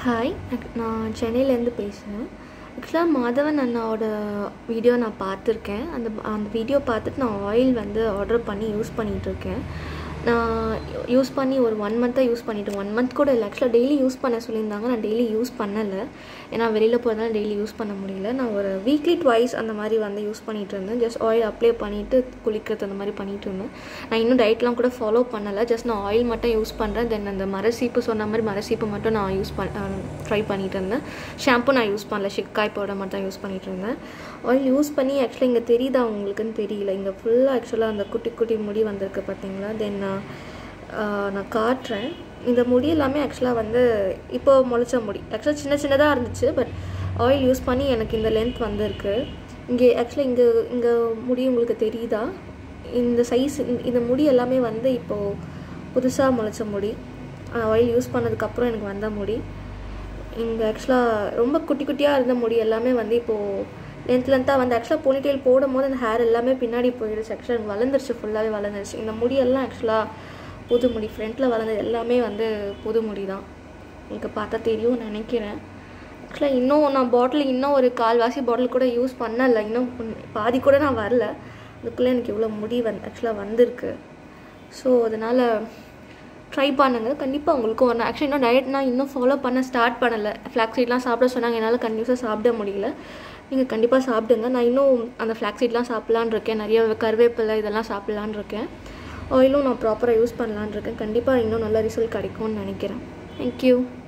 hi நான் சென்னையிலேருந்து பேசுகிறேன் ஆக்சுவலாக மாதவன் அண்ணாவோட வீடியோ நான் பார்த்துருக்கேன் அந்த அந்த வீடியோ பார்த்துட்டு நான் ஆயில் வந்து ஆர்டர் பண்ணி யூஸ் பண்ணிகிட்ருக்கேன் நான் யூஸ் பண்ணி ஒரு ஒன் மந்த்தாக யூஸ் பண்ணிவிட்டு ஒன் மந்த் கூட இல்லை ஆக்சுவலாக டெய்லி யூஸ் பண்ண சொல்லியிருந்தாங்க நான் டெய்லி யூஸ் பண்ணலை ஏன்னா வெளியில் போகிறதுனால டெய்லி யூஸ் பண்ண முடியல நான் ஒரு வீக்லி ட்வைஸ் அந்த மாதிரி வந்து யூஸ் பண்ணிகிட்டு இருந்தேன் ஜஸ்ட் ஆயில் அப்ளை பண்ணிவிட்டு குளிக்கிறது அந்த மாதிரி பண்ணிகிட்டு இருந்தேன் நான் இன்னும் டயட்லாம் கூட ஃபாலோ பண்ணலை ஜஸ்ட் நான் ஆயில் மட்டும் யூஸ் பண்ணுறேன் தென் அந்த மரசீப்பு சொன்ன மாதிரி மரசீப்பு மட்டும் நான் யூஸ் பண்ண ட்ரை பண்ணிகிட்டு இருந்தேன் ஷாம்பு நான் யூஸ் பண்ணல ஷிக்காய் பவுடர் மட்டும் தான் யூஸ் பண்ணிகிட்டு இருந்தேன் ஆயில் யூஸ் பண்ணி ஆக்சுவலாக இங்கே தெரியுதா உங்களுக்குன்னு தெரியல இங்கே ஃபுல்லாக ஆக்சுவலாக அந்த குட்டி குட்டி முடி வந்திருக்கு பார்த்தீங்களா தென் நான் காட்டுறேன் இந்த முடி எல்லாமே ஆக்சுவலாக வந்து இப்போ முளைச்ச முடி ஆக்சுவலாக சின்ன சின்னதாக இருந்துச்சு பட் ஆயில் யூஸ் பண்ணி எனக்கு இந்த லென்த் வந்திருக்கு இங்கே ஆக்சுவலாக இங்கே இங்கே முடி உங்களுக்கு தெரியுதா இந்த சைஸ் இந்த முடி எல்லாமே வந்து இப்போது புதுசாக முளைச்ச முடி ஆயில் யூஸ் பண்ணதுக்கப்புறம் எனக்கு வந்த முடி இங்கே ஆக்சுவலாக ரொம்ப குட்டி குட்டியாக இருந்த முடி எல்லாமே வந்து இப்போது லென்த் லென்த்தாக வந்து ஆக்சுவலாக போனிடெயில் போடும் போது அந்த ஹேர் எல்லாமே பின்னாடி போயிடுச்சு ஆக்சுவலாக எனக்கு வளர்ந்துருச்சு ஃபுல்லாகவே வளர்ந்துருச்சு இந்த முடியெல்லாம் ஆக்சுவலாக புது முடி ஃப்ரண்ட்டில் வளர்ந்தது எல்லாமே வந்து புது முடி தான் உங்களுக்கு பார்த்தா தெரியும் நினைக்கிறேன் ஆக்சுவலாக இன்னும் நான் பாட்டில் இன்னும் ஒரு கால்வாசி பாட்டில் கூட யூஸ் பண்ணலை இன்னும் பாதி கூட நான் வரல அதுக்குள்ளே எனக்கு இவ்வளோ முடி வந்து ஆக்சுவலாக வந்திருக்கு ஸோ அதனால் ட்ரை பண்ணுங்கள் கண்டிப்பாக உங்களுக்கும் வரணும் ஆக்சுவலி இன்னும் டயட் நான் இன்னும் ஃபாலோ பண்ண ஸ்டார்ட் பண்ணலை ஃப்ளாக் சீட்லாம் சாப்பிட சொன்னாங்க என்னால் கண்டிப்பாக சாப்பிட முடியல நீங்கள் கண்டிப்பாக சாப்பிடுங்க நான் இன்னும் அந்த ஃப்ளாக் சீட்லாம் சாப்பிட்லான் இருக்கேன் நிறைய கருவேப்பிலை இதெல்லாம் சாப்பிட்லான் இருக்கேன் ஆயிலும் நான் ப்ராப்பராக யூஸ் பண்ணலான் இருக்கேன் கண்டிப்பாக இன்னும் நல்ல ரிசல்ட் கிடைக்கும்னு நினைக்கிறேன் தேங்க்யூ